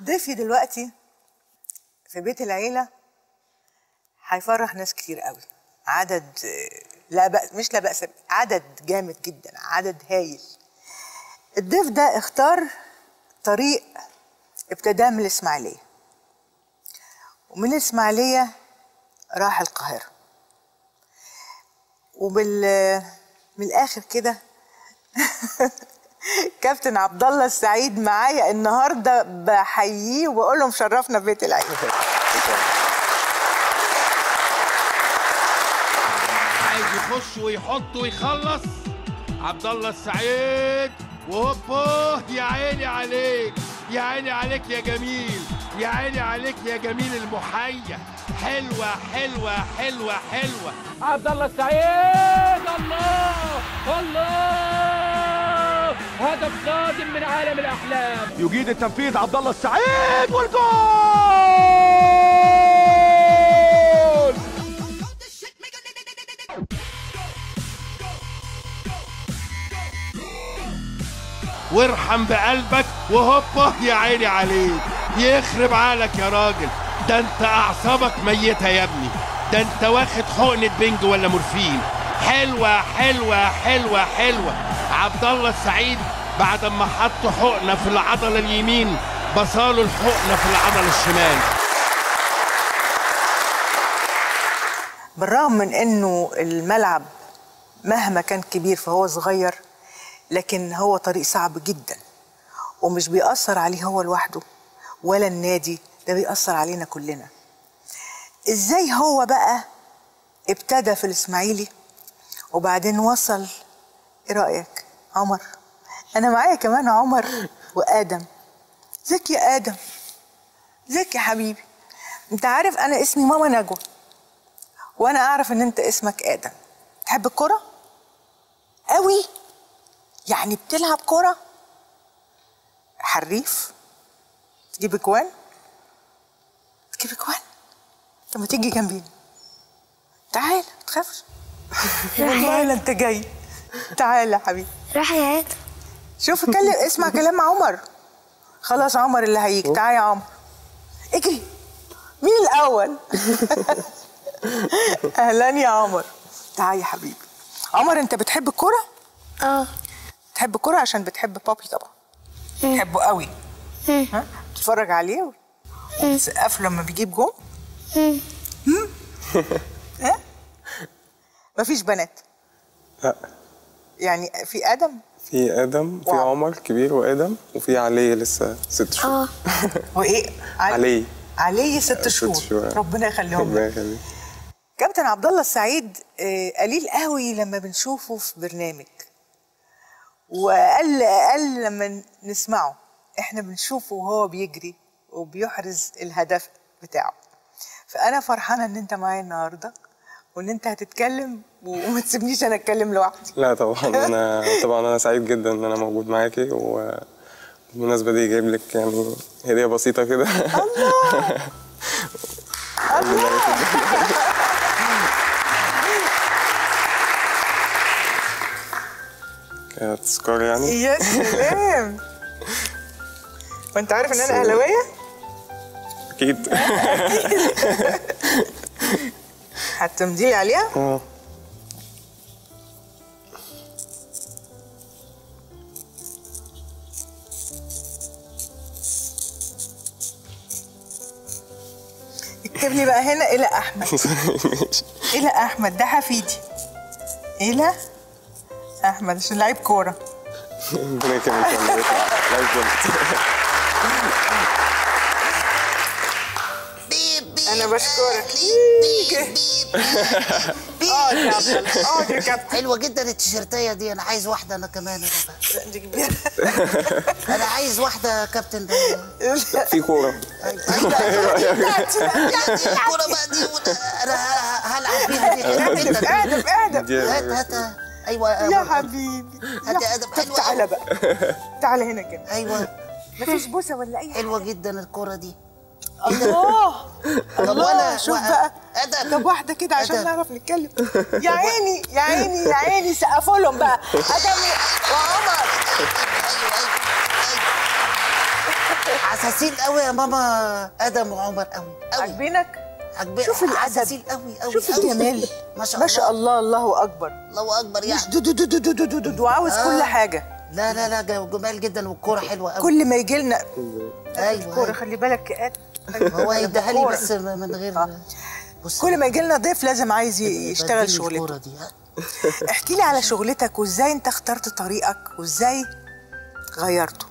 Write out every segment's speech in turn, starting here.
ضيفي دلوقتي في بيت العيلة هيفرح ناس كتير قوي عدد آه، لا بأس مش لا بأس عدد جامد جدا عدد هايل الضيف ده اختار طريق ابتداه من الإسماعيلية ومن الإسماعيلية راح القاهرة وبال من الآخر كده كابتن عبد الله السعيد معايا النهارده بحييه وبقول له مشرفنا في بيت العيله عايز يخش ويحط ويخلص عبد الله السعيد وهوبا يا عيني عليك يا عيني عليك يا جميل يا عيني عليك يا جميل المحيا حلوة حلوة حلوة حلوة عبد الله السعيد الله الله هدف قادم من عالم الاحلام يجيد التنفيذ عبد الله السعيد والجول وارحم بقلبك وهوبا يا عيني عليك يخرب عقلك يا راجل ده انت اعصابك ميتة يا ابني ده انت واخد حقنة بنج ولا مورفين حلوة حلوة حلوة حلوة عبد الله السعيد بعد ما حط حقنة في العضلة اليمين بصاله الحقنة في العضلة الشمال بالرغم من انه الملعب مهما كان كبير فهو صغير لكن هو طريق صعب جدا ومش بيأثر عليه هو لوحده ولا النادي ده بيأثر علينا كلنا ازاي هو بقى ابتدى في الاسماعيلي وبعدين وصل ايه رأيك عمر انا معايا كمان عمر وادم ازيك يا ادم ازيك يا حبيبي انت عارف انا اسمي ماما نجوى وانا اعرف ان انت اسمك ادم تحب الكرة قوي يعني بتلعب كرة حريف تجيب اجوان تجيب اجوان طب ما تيجي جنبينا تعال ما تخافش والله لا انت جاي تعال يا حبيبي راح يا عيد شوف اتكلم اسمع كلام عمر خلاص عمر اللي هيجي تعال يا عمر اجري مين الاول اهلا يا عمر تعال يا حبيبي عمر انت بتحب الكرة اه بتحب الكرة عشان بتحب بابي طبعا بتحبه قوي ها تتفرج عليه وتسقف له لما بيجيب جون مم؟ ها مفيش بنات لا يعني في ادم في ادم في واو. عمر كبير وادم وفي علي لسه ست شهور اه وايه علي عليه ست ست شهور شهور. ربنا يخليهم ربنا لك يخليك كابتن عبد الله السعيد آه، قليل قوي لما بنشوفه في برنامج واقل اقل لما نسمعه احنا بنشوفه وهو بيجري وبيحرز الهدف بتاعه فانا فرحانه ان انت معايا النهارده وان انت هتتكلم وما تسيبنيش انا اتكلم لوحدي لا طبعا انا طبعا انا سعيد جدا ان انا موجود معاكي وبالمناسبة دي جايب لك يعني هدية بسيطة كده كانت تذكار يعني يا سلام وانت عارف ان انا اهلاويه اكيد هتمضي لي عليها اه اكتب لي بقى هنا الى احمد ماشي الى احمد ده حفيدي الى احمد عشان لعيب كوره ربنا يكرمك يا عم بيطلع لايف جامد. انا بشكرك اقعد يا عبد الله اقعد يا كابتن حلوه جدا التيشيرتيه دي انا عايز واحده انا كمان انا بقى. دي كبيره انا عايز واحده يا كابتن في كورة الكوره بقى دي وده- انا ه- هلعب بيها دي حلوه اعدم جدا اعدم اعدم دي هات هات ايوه يا حبيبي هات يا يا- ادم طب حلوه تعالى بقى تعالى هنا كده ايوه مفيش بوسه ولا اي حاجه حلوه جدا الكوره دي الله طب الله وأنا- شوف وأ- بقى ادم طب واحده كده عشان أدم. نعرف نتكلم يا عيني يا عيني يا عيني سقفوا لهم بقى ادم وعمر ايوه ايوه ايوه عساسين قوي يا ماما ادم وعمر قوي قوي عاجبينك عجباني شوف الأدب. عساسين قوي قوي شوف قوي. الجمال ما شاء ما الله شاء الله الله اكبر الله اكبر مش يعني دو دو دو دو دو دو دو دو دو وعاوز آه. كل حاجه لا لا لا جو- جمال جدا والكوره حلوه قوي كل ما يجي لنا ايوه كوره أيوة. خلي بالك يا آد. هو هيديها لي كورة. بس من غير بص كل ما يجي لنا ضيف لازم عايز ي- يشتغل بديني شغلته الكورة دي ها؟ احكي لي على شغلتك وازاي انت اخترت طريقك وازاي غيرته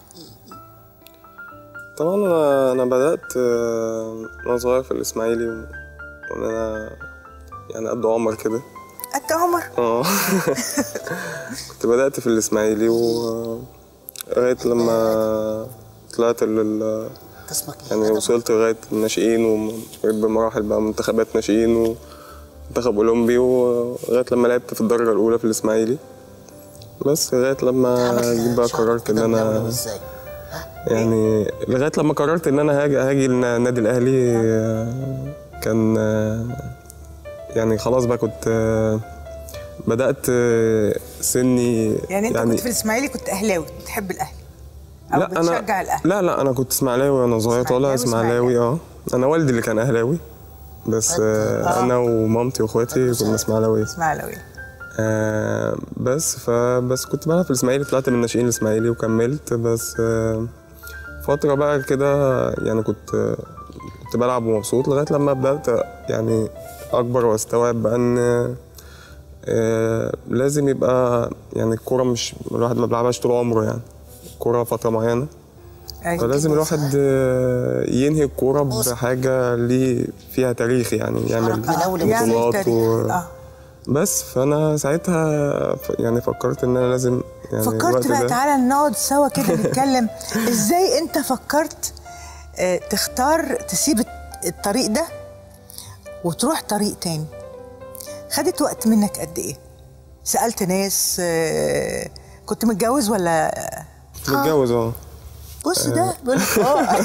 طبعا انا انا بدات آه، وانا صغير في الاسماعيلي و- وانا يعني قد عمر كده انت عمر اه كنت بدات في الاسماعيلي و لغايه لما طلعت لل اسمك ايه يعني أدم؟ وصلت لغايه الناشئين وبقيت بمراحل بقى منتخبات ناشئين ومنتخب اولمبي ولغايه لما لعبت في الدرجه الاولى في الاسماعيلي بس لغايه لما عملت جيت بقى شعرك قررت ان كده انا بيعملوا ازاي يعني لغايه لما قررت ان انا هاجي هاجي النادي الاهلي آه، كان آه، يعني خلاص بقى كنت آه، بدات آه، سني يعني انت كنت في الاسماعيلي كنت اهلاوي بتحب الاهلي او لا بتشجع انا الاهلي لا لا انا كنت اسماعيلاوي وانا صغير طالع إسماعيلاوي، اسماعيلاوي اه انا والدي اللي كان اهلاوي بس آه، انا ومامتي واخواتي كنا اسماعيلاويه اسماعيلاوي آه بس فبس كنت بلعب في الاسماعيلي طلعت من الناشئين الاسماعيلي وكملت بس آه فترة بقى كده يعني كنت آه كنت بلعب ومبسوط لغاية لما بدأت يعني أكبر وأستوعب بقى إن آه لازم يبقى يعني الكورة مش الواحد ما بيلعبهاش طول عمره يعني الكورة فترة معينة أيوة. فلازم الواحد آه، ينهي الكورة بحاجة ليه فيها تاريخ يعني يعمل شعرك ملولو. يعني بطولات التاريخ و... اه بس فانا ساعتها ف- يعني فكرت ان انا لازم يعني فكرت الوقت بقى ده تعالى نقعد سوا كده نتكلم ازاي انت فكرت آه، تختار تسيب الت- الطريق ده وتروح طريق تاني خدت وقت منك قد ايه سألت ناس آه، كنت متجوز ولا متجوز اه بص ده بيقول لك اه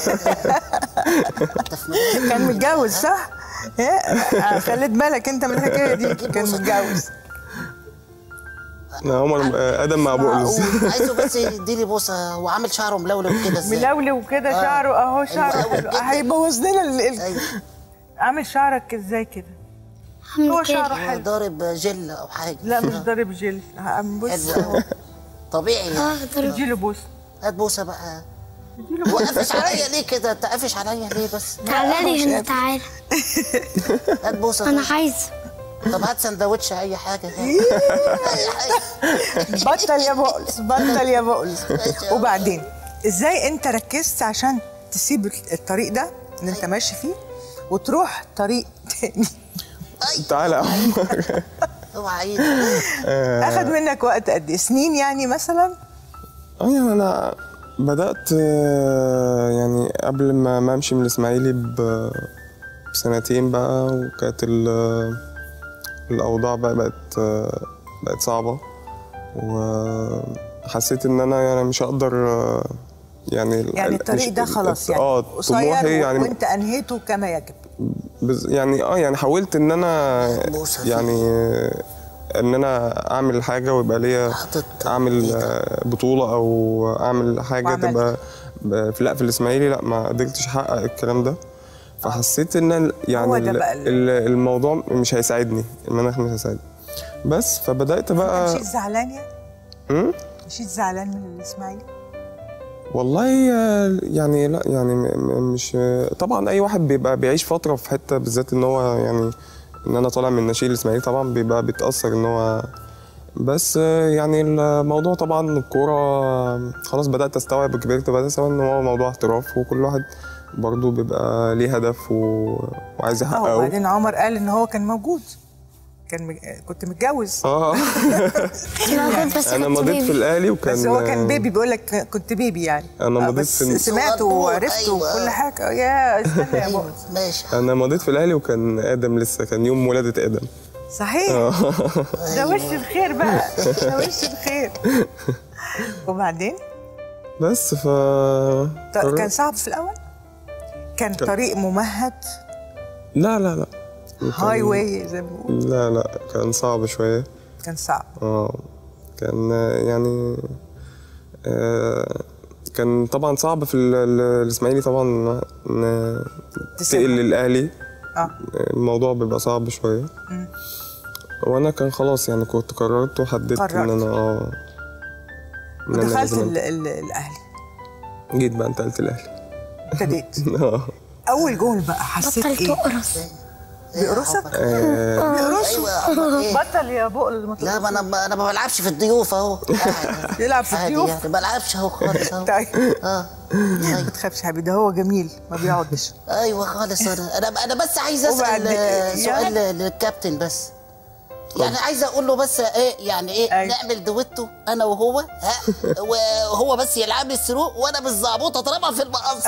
كان متجوز صح؟ إيه؟ خليت بالك انت من الحكايه دي كان متجوز لا، عمر آه، ادم مع بقلز عايزه بس يديني بوسه وعامل شعره ملولو كده ازاي ملولو كده آه. شعره اهو أيوة، شعره أوي حلو. جدا. هيبوظ لنا ال- ال- ايوه عامل شعرك ازاي كده هو شعره حلو ضارب جل او حاجه لا مش ضارب جل بص حلو أوي. طبيعي يعني. اديله بوس هات بوسه بقى وقفش عليا ليه كده انت قافش عليا ليه بس تعالى لي هنا تعالى هات بوسه انا طيب. عايزه طب هات سندوتش اي حاجه اي حاجه بطل يا بقلص بطل يا بقلص وبعدين ازاي انت ركزت عشان تسيب الطريق ده اللي انت ماشي فيه وتروح طريق تاني تعالى يا عمر اوعى عيد اخد منك وقت قد ايه سنين يعني مثلا اه يعني انا بدات آه، يعني قبل ما ما امشي من الاسماعيلي ب- بسنتين بقى وكانت ال- الاوضاع بقى بقت آه، بقت صعبه وحسيت ان انا يعني مش هقدر آه، يعني ال- يعني ال- الطريق مش- ده خلاص يعني اه قصير طموحي يعني وانت انهيته كما يجب بز يعني اه يعني حاولت ان انا بوسة يعني ان انا اعمل حاجه ويبقى ليا حاطط اعمل آه، بطوله او اعمل حاجه وعملت. تبقى ب- في لا في الاسماعيلي لا ما قدرتش احقق الكلام ده فحسيت ان ال- يعني هو ده ال- بقى ال- ال- الموضوع مش هيساعدني المناخ مش هيساعدني بس فبدات بقى مشيت زعلان يعني مم؟ مشيت زعلان من الاسماعيلي والله آه، يعني لا يعني م- م- مش طبعا اي واحد بيبقى بيعيش فتره في حته بالذات ان هو يعني ان انا طالع من نشيد الاسماعيلي طبعا بيبقى بيتاثر ان هو بس آه، يعني الموضوع طبعا الكوره آه، خلاص بدات استوعب كبرت بدات استوعب ان هو موضوع احتراف وكل واحد برضه بيبقى ليه هدف و... وعايز اه يحققه وبعدين عمر قال ان هو كان موجود كان مج... كنت متجوز اه موجود بس انا كنت مضيت في بيبي الاهلي وكان بس هو كان بيبي بيقول لك كنت بيبي يعني أنا آه، مضيت بس في- سمعته صغنون، وعرفته أيوة. وكل حاجه يا استنى يا ايوه بابا ماشي انا مضيت في الاهلي وكان ادم لسه كان يوم ولاده ادم صحيح ده وش الخير بقى ده وش الخير وبعدين بس ف ط- كان صعب في الاول كان طريق ممهد لا لا لا هاي واي زي ما بيقولوا لا لا كان صعب شوية كان صعب اه كان آه، يعني آه كان طبعا صعب في ال- ال- الاسماعيلي طبعا ن- تسيبها. تقل الاهلي اه الموضوع بيبقى صعب شويه وانا كان خلاص يعني كنت قررت وحددت ان قررت. انا اه إن أنا ودخلت لازم ال- ال- الاهلي جيت بقى انتقلت الاهلي ابتديت اه اول جول بقى حسيت بطل ايه تقرص بيقرصك آه، ايوه يا عمر ايه بطل يا بقل لا ما انا ما انا ما بلعبش في الضيوف اهو قاعد. يلعب في عادي الضيوف؟ يعني ما بلعبش اهو خالص اهو طيب اه ما تخافش يا حبيبي ده هو جميل ما بيقعدش ايوه خالص انا انا انا بس عايز اسال وبعد- آه، يا- سؤال للكابتن بس يعني عايز اقول له بس ايه يعني ايه أيوة. نعمل دويتو انا وهو ها وهو بس يلعب لي الثرو وانا بالزعبوطه اضربها في المقص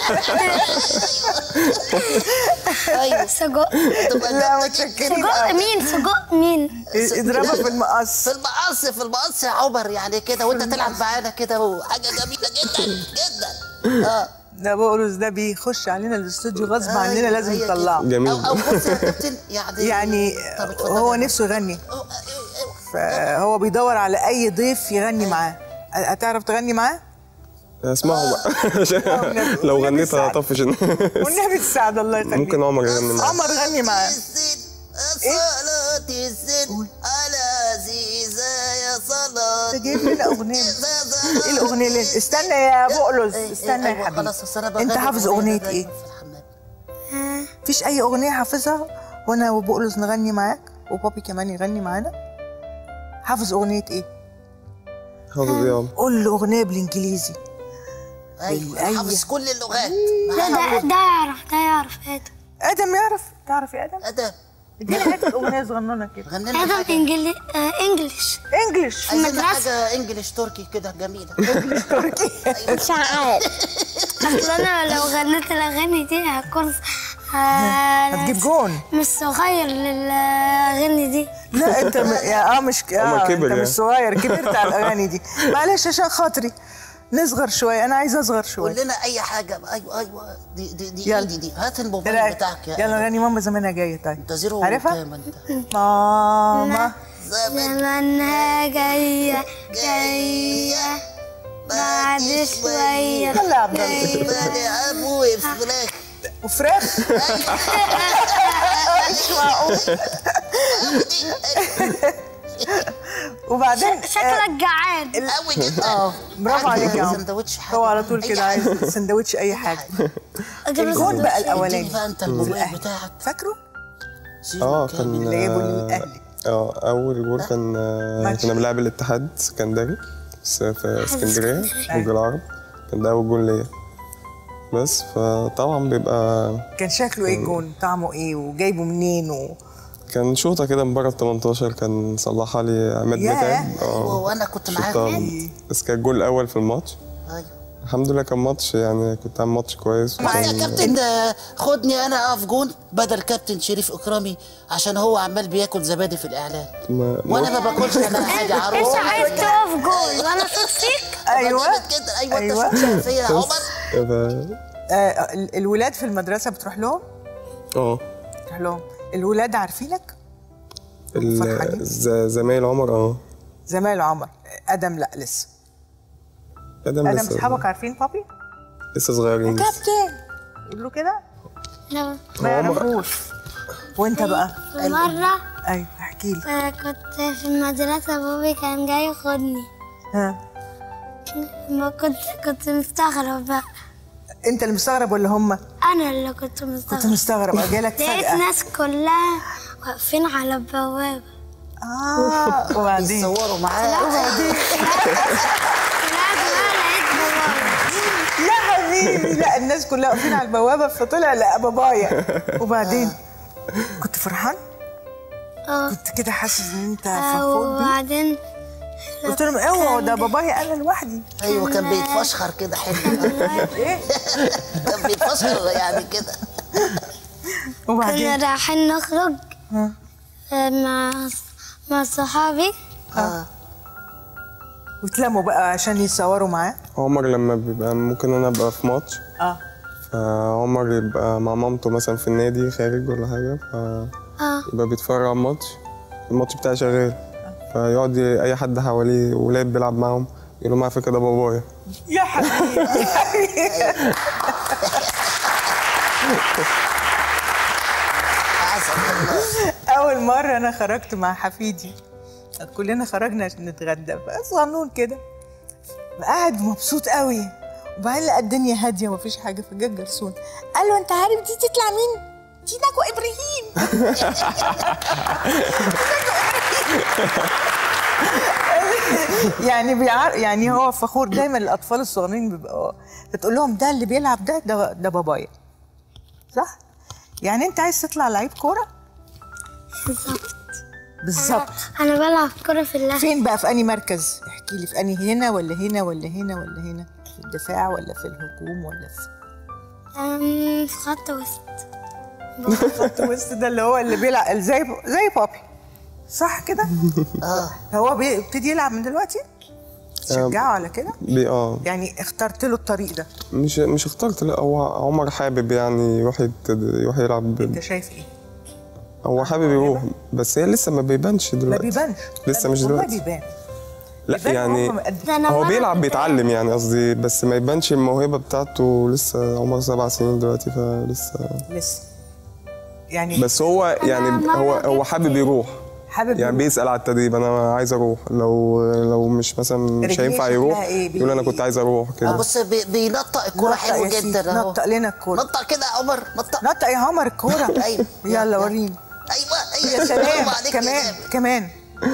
ايوه سجق تبقى لا جامدة متشكرين سجق قوي. مين سجق مين اضربها في المقص في المقص في المقص يا عمر يعني كده وانت تلعب معانا كده وحاجه جميله جدا جدا اه ده بقرص ده بيخش علينا الاستوديو غصب أيوة، عننا لازم هي كده. نطلعه جميل. او او بص يا كابتن يعني يعني طب اتفضل هو يا نفسه يغني أيوة، أيوة، أيوة. فهو بيدور على اي ضيف يغني معاه هتعرف تغني معاه اسمعوا بقى عشان والنبي- لو والنبي غنيت سعد. هطفش والنبي تساعد الله يخليك ممكن عمر يغني معايا عمر غني معاه الزين صلاة الزين على عزيزة يا صلاة انت جايب لنا اغنيه ايه الاغنيه اللي استنى يا بقلص استنى يا حبيبي خلاص أصل أنا بغني انت حافظ اغنيه دايما ايه في الحمام. مفيش اي اغنيه حافظها وانا وبقلص نغني معاك وبابي كمان يغني معانا حافظ اغنيه ايه حافظ ايه يا عمر قول له اغنيه بالانجليزي أيوة أيوة. حافظ كل اللغات لا ده ده يعرف ده يعرف ادم ادم يعرف تعرف يا ادم أدم ادينا حته اغنيه صغننه كده غني لنا ادم حاجة انجلي آه انجلش انجلش عايزين المدرسة. حاجة انجلش تركي كده جميلة مش عارف اصل انا لو غنيت الاغاني دي هكون آه، هتجيب جون مش صغير للاغاني دي لا انت م... يا اه مش ك- عمر اه كبر انت يعني. مش صغير كبرت على الاغاني دي معلش عشان خاطري نصغر شويه انا عايزه اصغر قول شويه لنا أي حاجة أيوة أيوة دي دي دي يلا. إيدي دي هات إيه الموبايل رأيك؟ بتاعك يا يلا أدم. غني ماما زمانها جايه طيب أنت زيرو عارفها؟ كام أنت ماما زمن زمانها جاية جاية بعد شوية يلا يا عبد الله يا أبوي فراخ وفراخ مش معقول وبعدين شكلك جعان قوي جدا اه برافو عليك يا عم سندوتش حاجة هو على طول أي كده حاجة. عايز سندوتش اي حاجه أجيب الجون بقى اديني الاولاني بقى أنت الموبايل للأهلي. بتاعك فاكره؟ زيرو اه كام؟ كان اللي جايبه للأهلي. اه اول جول كان آه، ماتش. كنا بنلعب الاتحاد اسكندري بس في اسكندريه برج العرب كان ده اول جول ليا بس فطبعا بيبقى كان شكله ايه الجون طعمه ايه وجايبه منين و... كان شوطه كده من بره ال 18 كان صلحها لي عماد ياه. متعب أيوة وأنا كنت معاك شوطة بس كان الجول الاول في الماتش أيوة الحمد لله كان ماتش يعني كنت عامل ماتش كويس يا وكان كابتن آه، خدني انا اقف جون بدل كابتن شريف اكرامي عشان هو عمال بياكل زبادي في الاعلان ما- وانا ما باكلش انا حاجه انت عروس عايز تقف جول وانا صوت فيك ايوه كده ايوه انت أيوة. شوف شايف فيا يا عمر ف- آه ال- الولاد في المدرسه بتروح لهم اه بتروح لهم الولاد عارفينك ال- فرحانين؟ ز- زمايل عمر اه زمايل عمر ادم لا لسه ادم ادم لسه اصحابك عارفين بابي لسه صغيرين لسه كابتن يقول له كده لا ما يعرفوش وانت بقى في مرة ايوه احكي لي آه، كنت في المدرسة بابي كان جاي ياخدني ها ما كنت كنت مستغرب بقى انت اللي مستغرب ولا هم انا اللي كنت كنت مستغرب مستغرب جالك لقيت فجاه ناس كلها واقفين على البوابة اه وبعدين بيصوروا معاه وبعدين طلعت بقى لقيت بابايا لا حبيبي لا الناس كلها واقفين على البوابه فطلع لقى بابايا وبعدين كنت فرحان اه كنت كده حاسس ان انت آه، فخور بيه وبعدين قلت لهم اوعوا ده بابايا انا لوحدي ايوه كان بيتفشخر كده حلو ايه كان بيتفشخر يعني كده كنا وبعدين رايحين نخرج ها. آه، مع مع صحابي اه وتلموا بقى عشان يتصوروا معاه عمر لما بيبقى ممكن انا ابقى في ماتش اه فعمر يبقى مع مامته مثلا في النادي خارج ولا حاجه اه فيبقى بيتفرج على الماتش الماتش بتاعي شغال فيقعد ي- اي حد حواليه ولاد بيلعب معاهم يقول لهم على فكره ده بابايا يا حبيبي عسل والله اول مره انا خرجت مع حفيدي كلنا خرجنا عشان نتغدى صغنون كده قاعد مبسوط قوي وبعدين لقى الدنيا هاديه ومفيش حاجه فجاء جرسون قال له انت عارف دي تطلع مين؟ دي نجوى ابراهيم يعني بيعر يعني هو فخور دايما الاطفال الصغيرين بيبقوا بتقول لهم ده اللي بيلعب ده ده, ده بابايا صح؟ يعني انت عايز تطلع لعيب كوره؟ بالظبط بالظبط انا بلعب كرة في اللهو فين بقى في انهي مركز؟ احكي لي في انهي هنا ولا هنا ولا هنا ولا هنا؟ في الدفاع ولا في الهجوم ولا في أم، في خط وسط خط وسط ده اللي هو اللي بيلعب زي زي بابي صح كده؟ اه هو بيبتدي يلعب من دلوقتي؟ تشجعه على كده؟ بي اه يعني اخترت له الطريق ده مش مش اخترت لا هو عمر حابب يعني يروح يت- يروح يلعب انت شايف ايه؟ هو حابب يروح بس هي لسه ما بيبانش ما دلوقتي بيبانش لسه مش والله دلوقتي بيبان لا بيبان يعني وهو مقدم. ده أنا هو بلعب بيلعب في بيتعلم يعني قصدي بس ما يبانش الموهبة بتاعته لسه عمر سبع سنين دلوقتي فلسه لسه يعني بس هو يعني مرة هو هو جبت- حابب يروح حابب يعني يروح. بيسأل على التدريب انا عايز اروح لو لو مش مثلا مش رجليه هينفع شكلها يروح إيه؟ بي- يقول انا كنت عايز اروح كده بص بي- بينطق الكوره نطق حلو يا سيدي، جدا اهو نطق لنا الكوره نطق كده يا عمر نطق نطق يا عمر الكوره أيوة. يلا وريني ايوه ايوه يا سلام برافو عليك يا كمان جامد. كمان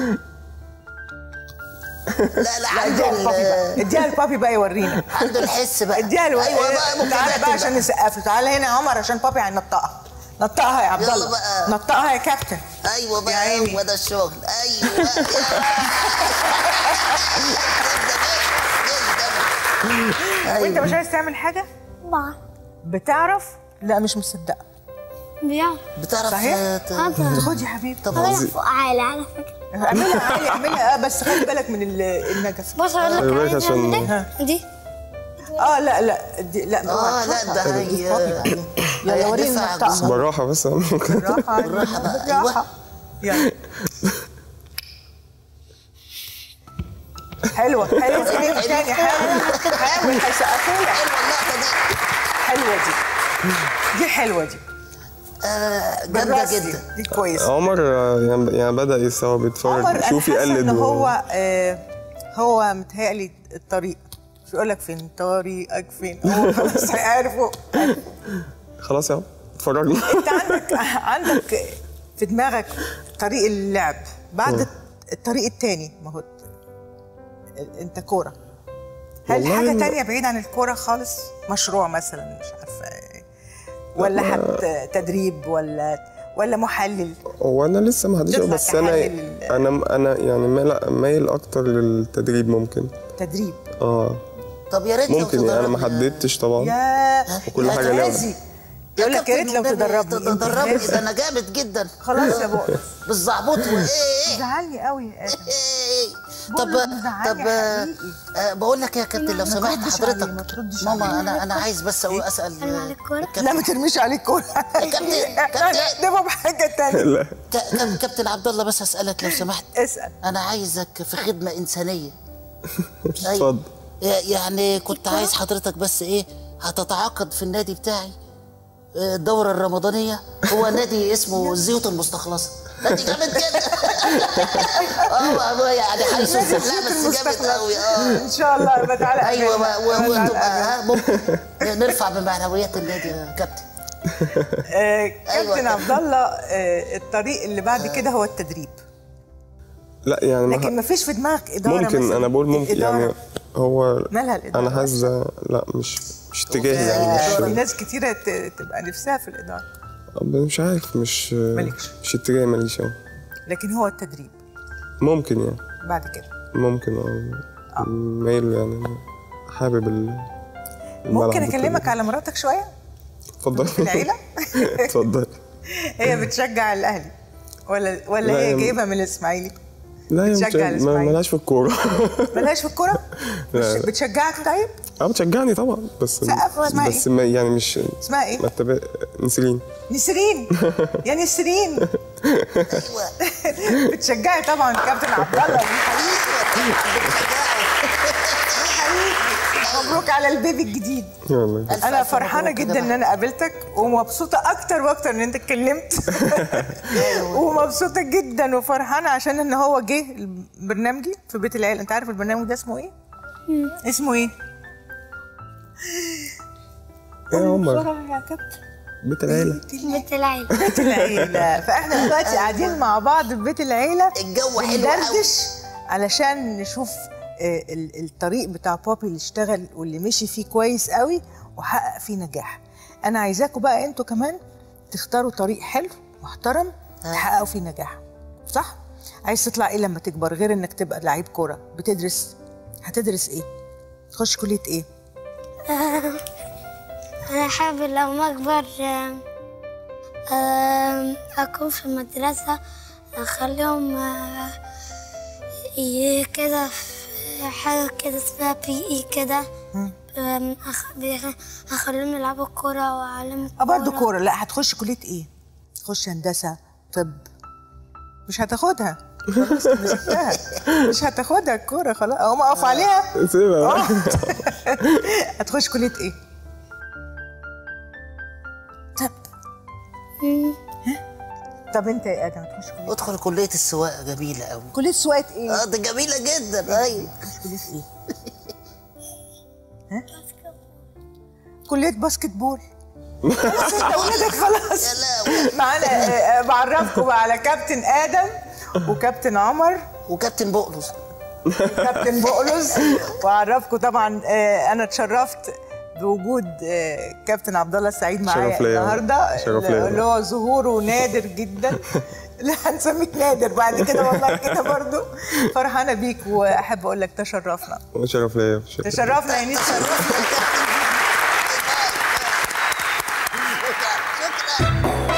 لا لا لا عنده اديها لبابي بقى ال- اديها لبابي بقى يورينا عنده الحس بقى اديها له ايوه بقى ممكن تعالى بقى نكتب عشان نسقف له تعالى هنا يا عمر عشان بابي هينطقها نطقها يا عبد يلا الله بقى. نطقها يا كابتن ايوه يا بقى عيني. هو ده الشغل ايوه يا وانت مش عايز تعمل حاجه بعض بتعرف لا مش مصدقه بيعرف بتعرف صحيح؟ ت- هذا خد يا حبيبي طب بلعب عظيم. فوق عالي على فكرة اعملها عالي اعملها آه، بس خلي بالك من ال- النجف بص اقول خلي لك بالك عايز عشان- أعمل إيه؟ دي اه لا لا دي لا اه لا ده هي يلا وريني هيدفع نطقها جزء. بالراحة بس ممكن بالراحه بالراحة بقى، بالراحه يلا حلوه حلوه تاني تاني حاول حاول هيسقفوا لك حلوه اللقطه دي حلوه دي دي حلوه دي آه، جامده بالراس دي. جدا دي كويسه عمر آه، يعني يعني بدأ يسوى عمر بيتفرج انا شوف حاسه يقلد ان و- هو آه هو متهيألي الطريق مش يقول لك فين طريقك فين هو خلاص عارفه خلاص يا عم اتفرجنا انت عندك عندك في دماغك طريق اللعب بعد الطريق التاني ما هو انت كوره هل والله حاجه إن- تانية بعيد عن الكوره خالص مشروع مثلا مش عارفه ولا حتى تدريب ولا ولا محلل هو انا لسه ما حدش تطلع بس انا تحلل. انا انا يعني مايل مايل اكتر للتدريب ممكن تدريب اه طب يا ريت لو ممكن يعني انا ما تدربني. حددتش طبعا يا وكل يا حاجة ليها غازي. يقول لك يا ريت لو كابتن والنبي تدربني انت تدربني غازي. ده انا جامد جدا خلاص يا بقى بالزعبوط وايه ايه زعلني قوي ايه بقول طب لك مزعلني طب حقيقي. آه، بقول لك يا كابتن لو ما سمحت تردش عليه، ما حضرتك تردش ماما عليه. انا انا عايز بس أقول اسال أرمي على الكورة؟ لا كابتن ما ترميش عليه الكوره يا كابتن، لا كابتن. لا ده بقى حاجه تانية لا ك- كاب- كابتن عبد الله بس اسالك لو سمحت اسال انا عايزك في خدمه انسانيه أيوة. اتفضل يعني كنت عايز حضرتك بس ايه هتتعاقد في النادي بتاعي آه، الدورة الرمضانية هو نادي اسمه الزيوت المستخلصة نادي جامد كده اه هو يعني حيث نادي لا الزيوت بس جامد المستخلص. قوي اه ان شاء الله يبقى تعالى ايوه قابلنا. و- و- تعالى وتبقى قابلنا. ها ممكن نرفع بمعنويات النادي يا كابتن آه، كابتن كابتن. عبد الله آه، الطريق اللي بعد كده هو التدريب لا يعني ما لكن ما فيش في دماغك اداره ممكن مثلاً. انا بقول ممكن الإدارة. يعني هو مالها الاداره انا حاسس لا مش مش اتجاهي يعني آه، في مش ناس كتيره ت- تبقى نفسها في الاداره مش عارف مش مالكش. مش اتجاهي ماليش أوي. لكن هو التدريب ممكن يعني بعد كده ممكن اه مايل يعني حابب ال- الملعب ممكن والتدريب. اكلمك على مراتك شويه اتفضل في العيله اتفضل هي بتشجع الاهلي ولا ولا لا، هي يا م- جايبه من الاسماعيلي لا هي مش بتشجع ما- الإسماعيلي. ملهاش في الكورة ملهاش في الكوره لا. بتش- بتشجعك طيب اه بتشجعني طبعا بس سقف اسمها بس إيه؟ ما يعني مش اسمها ايه ما اتبع نسرين نسرين يا نسرين ايوه بتشجعي طبعا كابتن عبد الله بنحييك. بتشجعه. مبروك على البيبي الجديد والله ألف انا ألف فرحانه مبروك يا جدا ان جماعة. انا قابلتك ومبسوطه اكتر واكتر ان انت اتكلمت ومبسوطه جدا وفرحانه عشان ان هو جه برنامجي في بيت العيله انت عارف البرنامج ده اسمه ايه اسمه ايه ايه يا عمر بسرعه يا كابتن بيت العيله بيت العيلة بيت العيله فاحنا دلوقتي قاعدين مع بعض في بيت العيله الجو حلو قوي بندردش علشان نشوف آه، ال- الطريق بتاع بابي اللي اشتغل واللي مشي فيه كويس قوي وحقق فيه نجاح انا عايزاكم بقى انتوا كمان تختاروا طريق حلو محترم تحققوا فيه نجاح صح عايز تطلع ايه لما تكبر غير انك تبقى لعيب كوره بتدرس هتدرس ايه تخش كليه ايه أنا حابب لما أكبر آم، آم، أكون في المدرسة أخليهم آه، ي- كده في حاجة كده اسمها بي إي كده آم، أخ- بيخ- أخليهم يلعبوا كورة وأعلمهم اه برضه كوره لا هتخش كليه ايه تخش هندسه طب مش هتاخدها خلاص أنا سبتها. مش هتاخدها الكوره خلاص اقوم اقف عليها سيبها هتخش كليه ايه طب ها؟ طب انت يا ادم هتخش كليه ادخل كليه السواقه جميله قوي كليه سواقه ايه اه ده جميله جدا ايوه كليه ايه ها كليه باسكت بول خلاص انت ولادك خلاص يا لهوي معانا آه، آه، بعرفكم بقى على كابتن ادم وكابتن عمر وكابتن بقلص كابتن بقلص واعرفكم طبعا آه، انا اتشرفت بوجود آه، كابتن عبد الله السعيد معايا شرف ليا. النهارده شرف ليا. اللي هو ظهوره نادر جدا لا هنسميك نادر بعد كده والله كده برضو فرحانه بيك واحب اقول لك تشرفنا شرف ليا شرف. تشرفنا يا نيس شرفنا شكرا